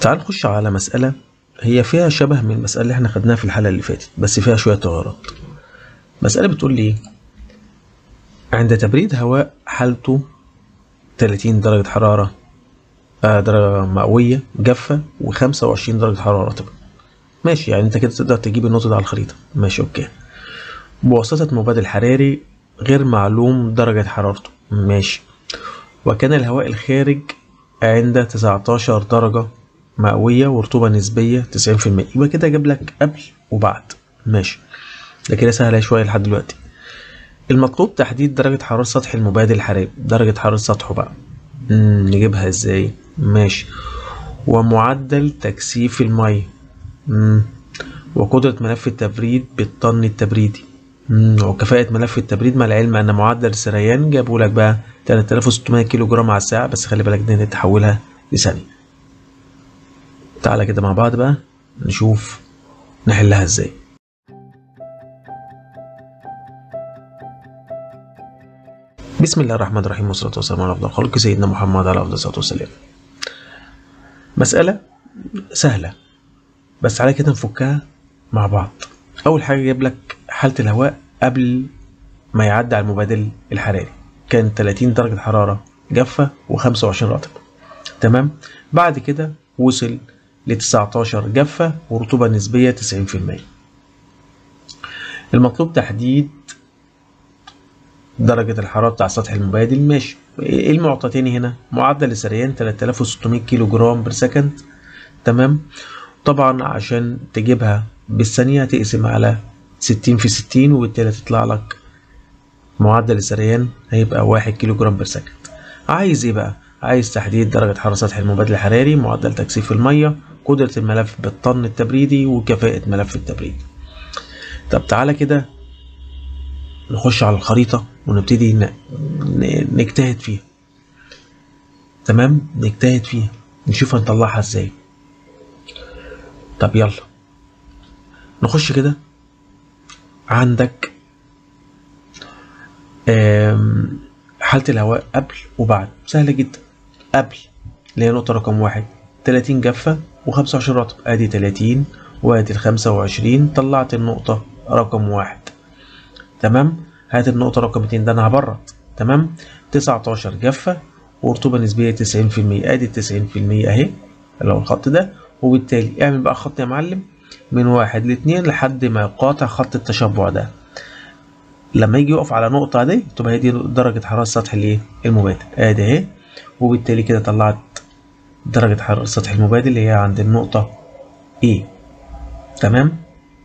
تعال نخش على مسألة هي فيها شبه من المسألة اللي احنا خدناها في الحلقة اللي فاتت بس فيها شوية تغيرات مسألة بتقول لي عند تبريد هواء حالته 30 درجة حرارة آه درجة مئوية جافة و25 درجة حرارة رطبة ماشي يعني انت كده تقدر تجيب النقطة دي على الخريطة ماشي اوكي بواسطة مبادل حراري غير معلوم درجة حرارته ماشي وكان الهواء الخارج عند 19 درجة مئوية ورطوبة نسبية 90% يبقى كده جاب لك قبل وبعد ماشي ده كده سهلة شوية لحد دلوقتي المطلوب تحديد درجة حرارة سطح المبادل الحراري درجة حرارة سطحه بقى مم، نجيبها ازاي ماشي ومعدل تكثيف المية مم. وقدرة ملف التبريد بالطن التبريدي مم. وكفاءة ملف التبريد مع العلم أن معدل السريان جابوا لك بقى 3600 كيلو جرام على الساعة بس خلي بالك دي تحولها لثانية تعالى كده مع بعض بقى نشوف نحلها ازاي بسم الله الرحمن الرحيم والصلاة والسلام على أفضل الخلق سيدنا محمد على أفضل الصلاة والسلام مسألة سهلة بس على كده نفكها مع بعض أول حاجة جايب لك حالة الهواء قبل ما يعدي على المبادل الحراري كان 30 درجة حرارة جافة و25 رطب تمام بعد كده وصل ل 19 جافة ورطوبة نسبية 90% المطلوب تحديد درجة الحرارة بتاع سطح المبادل ماشي ايه المعطيين هنا معدل السريان 3600 كيلو جرام بر سكند تمام طبعا عشان تجيبها بالثانية هتقسم على 60 في 60 وبالتالي تطلع لك معدل السريان هيبقى 1 كيلو جرام بر سكند عايز ايه بقى عايز تحديد درجة حرارة سطح المبادل الحراري معدل تكثيف المية قدرة الملف بالطن التبريدي وكفاءة ملف التبريد طب تعالى كده نخش على الخريطة ونبتدي ن- ن- نجتهد فيها تمام نجتهد فيها نشوف هنطلعها ازاي طب يلا نخش كده عندك آم، حالة الهواء قبل وبعد سهلة جدا قبل اللي هي نقطة رقم واحد 30 جافة و25 رطب ادي 30 وادي ال 25 طلعت النقطة رقم واحد تمام هات النقطة رقم اتنين ده انا هبرد تمام 19 جافة ورطوبة نسبية 90% ادي 90% اهي اللي هو الخط ده وبالتالي اعمل بقى خط يا معلم من واحد لاتنين لحد ما يقاطع خط التشبع ده لما يجي يقف على نقطة دي تبقى هي دي درجة حرارة سطح الايه المبادل ادي اهي وبالتالي كده طلعت درجة حرارة سطح المبادل اللي هي عند النقطة A تمام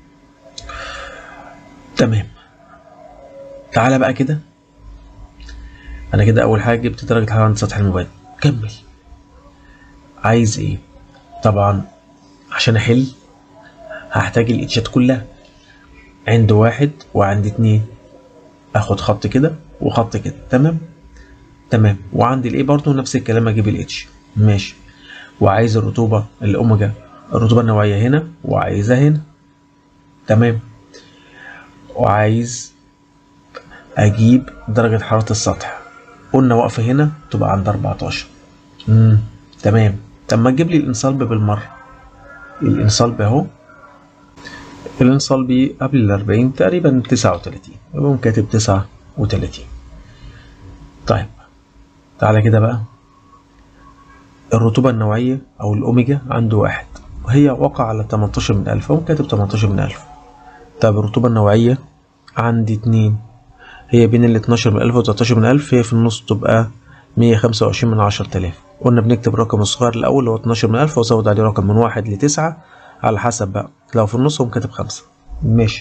تمام تعالى بقى كده انا كده اول حاجة جبت درجة الحرارة عند سطح المبادل كمل عايز ايه طبعا عشان احل هحتاج الاتشات كلها عند واحد وعند اتنين اخد خط كده وخط كده تمام تمام وعند الايه برضو نفس الكلام اجيب الاتش ماشي وعايز الرطوبة الاوميجا الرطوبة النوعية هنا وعايزها هنا تمام وعايز اجيب درجة حرارة السطح قلنا واقفة هنا تبقى عند 14 امم تمام طب ما تجيب لي الانصلب بالمرة الانصلب اهو الانصلبي قبل ال 40 تقريبا 39 يبقى كاتب 39 طيب تعالى كده بقى الرطوبة النوعية أو الأوميجا عنده واحد وهي وقع على 18 من ألف أقوم كاتب 18 من ألف طب الرطوبة النوعية عندي اتنين هي بين ال 12 من ألف و 13 من ألف هي في النص تبقى 125 من 10000 قلنا بنكتب الرقم الصغير الأول اللي هو 12 من ألف وأزود عليه رقم من واحد لتسعة على حسب بقى لو في النص أقوم كاتب خمسة ماشي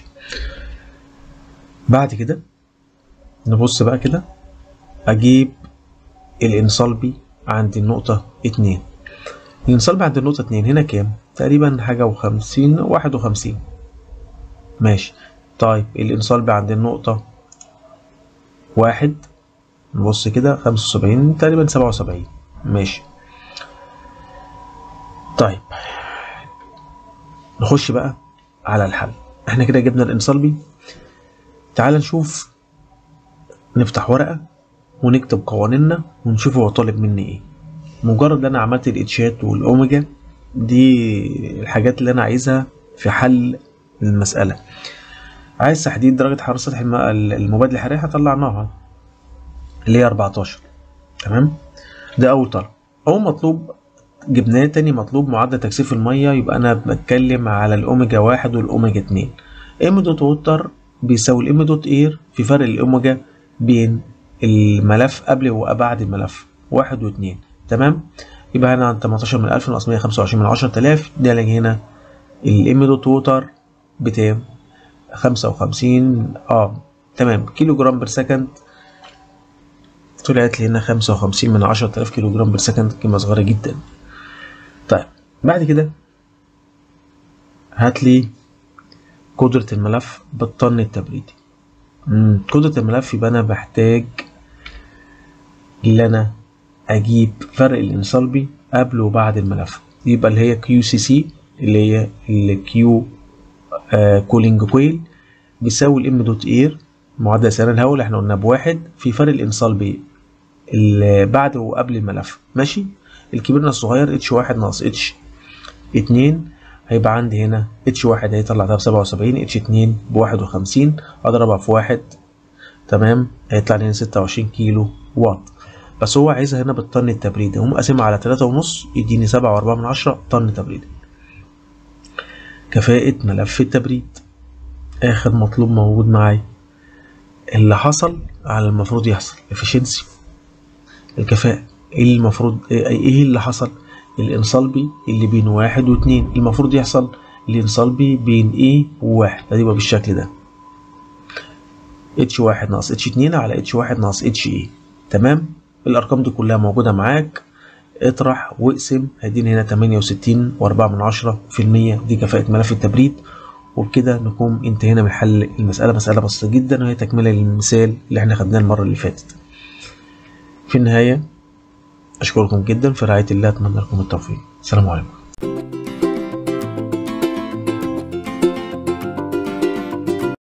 بعد كده نبص بقى كده أجيب الانصلبي عند النقطة اتنين الانصلبي عند النقطة اتنين هنا كام؟ تقريبا حاجة وخمسين واحد وخمسين ماشي طيب الانصلبي عند النقطة واحد نبص كده خمسة وسبعين تقريبا سبعة وسبعين ماشي طيب نخش بقى على الحل احنا كده جبنا الانصلبي تعال نشوف نفتح ورقة ونكتب قوانيننا ونشوف هو طالب مني ايه مجرد ان انا عملت الاتشات والاوميجا دي الحاجات اللي انا عايزها في حل المسألة عايز تحديد درجة حرارة سطح الم- المبادل الحراري طلعناها اللي هي 14 تمام ده أول طلب أول مطلوب جبناه تاني مطلوب معدل تكثيف المية يبقى أنا بتكلم على الأوميجا واحد والأوميجا اتنين ام دوت ووتر بيساوي الام دوت اير في فرق الأوميجا بين الملف قبل وبعد الملف واحد واتنين تمام يبقى هنا عن 18 من 1000 ناقص 125 من 10000 ده اللي هنا الام دوت ووتر بتام 55 اه تمام كيلو جرام بير سكند طلعت لي هنا 55 من 10000 كيلو جرام بير سكند قيمة صغيرة جدا طيب بعد كده هات لي قدرة الملف بالطن التبريدي مم، قدرة الملف يبقى أنا بحتاج إن أنا أجيب فرق الانصلبي قبل وبعد الملف يبقى اللي هي كيو سي سي اللي هي الكيو كولينج كويل بيساوي الام دوت اير معدل سيران الهواء اللي احنا قلنا بواحد في فرق الانصلبي اللي بعد وقبل الملف ماشي الكبير ناقص الصغير اتش واحد ناقص اتش اتنين هيبقى عندي هنا اتش واحد هيطلع ده بسبعة وسبعين اتش اتنين بواحد وخمسين اضربها في واحد تمام هيطلع لي هنا ستة وعشرين كيلو واط بس هو عايزها هنا بالطن التبريدي هم قاسمها على تلاتة ونص يديني سبعة وأربعة من عشرة طن تبريدي كفاءة ملف التبريد آخر مطلوب موجود معايا اللي حصل على المفروض يحصل efficiency الكفاءة ايه اللي المفروض ايه إيه اللي حصل الانصلبي اللي بين واحد واتنين المفروض يحصل الانصلبي بين ايه وواحد ده يبقى بالشكل ده اتش واحد ناقص اتش اتنين على اتش واحد ناقص اتش ايه تمام الارقام دي كلها موجودة معاك اطرح واقسم هيديني هنا تمانية وستين واربعة من عشرة في المية دي كفاءة ملف التبريد وبكده نكون انتهينا من حل المسألة مسألة بسيطة جدا وهي تكملة للمثال اللي احنا خدناه المرة اللي فاتت في النهاية أشكركم جدا في رعاية الله أتمنى لكم التوفيق السلام عليكم